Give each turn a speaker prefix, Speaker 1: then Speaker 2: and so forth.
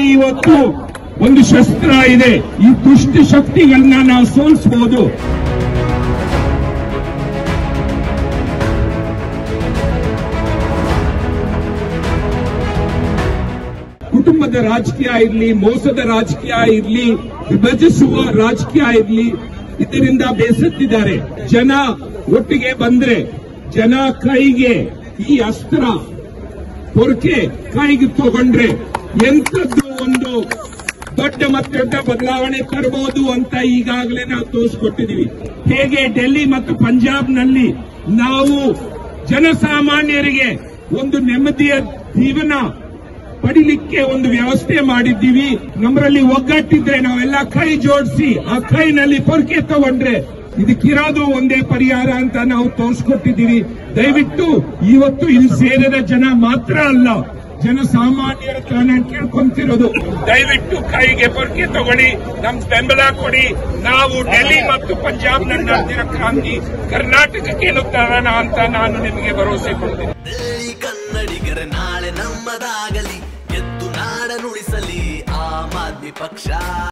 Speaker 1: ಇವತ್ತು ಒಂದು ಶಸ್ತ್ರ ಇದೆ ಈ ದುಷ್ಟ ಶಕ್ತಿಗಳನ್ನ ನಾವು ಸೋಲಿಸಬಹುದು ಕುಟುಂಬದ ರಾಜಕೀಯ ಇರಲಿ ಮೋಸದ ರಾಜಕೀಯ ಇರಲಿ ವಿಭಜಿಸುವ ರಾಜಕೀಯ ಇರಲಿ ಇದರಿಂದ ಬೇಸತ್ತಿದ್ದಾರೆ ಜನ ಒಟ್ಟಿಗೆ ಬಂದ್ರೆ ಜನ ಕೈಗೆ ಈ ಅಸ್ತ್ರ ಪೊರಕೆ ಕೈಗೆ ತಗೊಂಡ್ರೆ ಎಂಥದ್ದು ಒಂದು ದೊಡ್ಡ ಮತ್ತೆ ದೊಡ್ಡ ಬದಲಾವಣೆ ತರಬಹುದು ಅಂತ ಈಗಾಗಲೇ ನಾವು ತೋರಿಸ್ಕೊಟ್ಟಿದೀವಿ ಹೇಗೆ ಡೆಲ್ಲಿ ಮತ್ತು ಪಂಜಾಬ್ನಲ್ಲಿ ನಾವು ಜನಸಾಮಾನ್ಯರಿಗೆ ಒಂದು ನೆಮ್ಮದಿಯ ಜೀವನ ಪಡಿಲಿಕ್ಕೆ ಒಂದು ವ್ಯವಸ್ಥೆ ಮಾಡಿದ್ದೀವಿ ನಮ್ಮರಲ್ಲಿ ಒಗ್ಗಟ್ಟಿದ್ರೆ ನಾವೆಲ್ಲ ಕೈ ಜೋಡಿಸಿ ಆ ಕೈನಲ್ಲಿ ಪೊರಕೆ ತಗೊಂಡ್ರೆ ಇದಕ್ಕಿರೋದು ಒಂದೇ ಪರಿಹಾರ ಅಂತ ನಾವು ತೋರಿಸ್ಕೊಟ್ಟಿದ್ದೀವಿ ದಯವಿಟ್ಟು ಇವತ್ತು ಇಲ್ಲಿ ಸೇರಿದ ಜನ ಮಾತ್ರ ಅಲ್ಲ ಜನಸಾಮಾನ್ಯರ ಹತ್ರ ನಾನು ಕೇಳ್ಕೊಂತಿರೋದು ದಯವಿಟ್ಟು ಕೈಗೆ ಪೊರಕೆ ತಗೊಳ್ಳಿ ನಮ್ ಬೆಂಬಲ ಕೊಡಿ ನಾವು ಡೆಲ್ಲಿ ಮತ್ತು ಪಂಜಾಬ್ನಲ್ಲಿ ನಡೆದಿರೋ ಕ್ರಾಂತಿ ಕರ್ನಾಟಕಕ್ಕೇನು ತರೋಣ ಅಂತ ನಾನು ನಿಮಗೆ ಭರವಸೆ ಕೊಡ್ತೀನಿ
Speaker 2: ದಿಲ್ಲಿ ಕನ್ನಡಿಗರ ನಾಳೆ ನಮ್ಮದಾಗಲಿ ಎದ್ದು ನಾಡನುಳಿಸಲಿ ಆಮ್ ಆದ್ಮಿ ಪಕ್ಷ